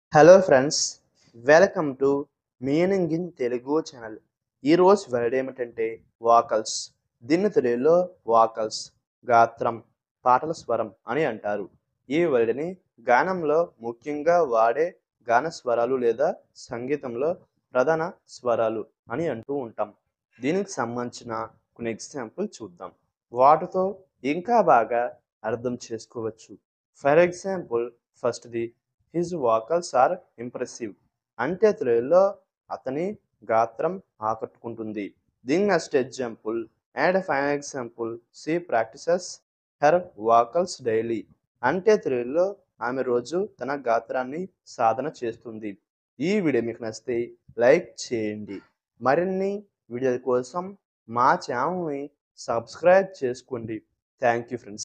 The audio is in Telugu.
hello friends welcome to meaning in Telugu channel ఈరోజు వర్డ్ ఏమిటంటే వాకల్స్ దీన్ని తెలుగులో వాకల్స్ గాత్రం పాటల స్వరం అని అంటారు ఈ వర్డ్ని గానంలో ముఖ్యంగా వాడే గాన స్వరాలు లేదా సంగీతంలో ప్రధాన స్వరాలు అని అంటూ ఉంటాం దీనికి సంబంధించిన కొన్ని ఎగ్జాంపుల్ చూద్దాం వాటితో ఇంకా బాగా అర్థం చేసుకోవచ్చు ఫర్ ఎగ్జాంపుల్ ఫస్ట్ది హిజ్ వాకల్స్ ఆర్ ఇంప్రెసివ్ అంటే తెలుగులో అతని గాత్రం ఆకట్టుకుంటుంది దీని next example and fine example she practices her vocals daily అంటే తెలుగులో ఆమె రోజు తన గాత్రాన్ని సాధన చేస్తుంది ఈ వీడియో మీకు నచ్చితే లైక్ చేయండి మరిన్ని వీడియోల కోసం మా ఛానల్ని సబ్స్క్రైబ్ చేసుకోండి థ్యాంక్ యూ ఫ్రెండ్స్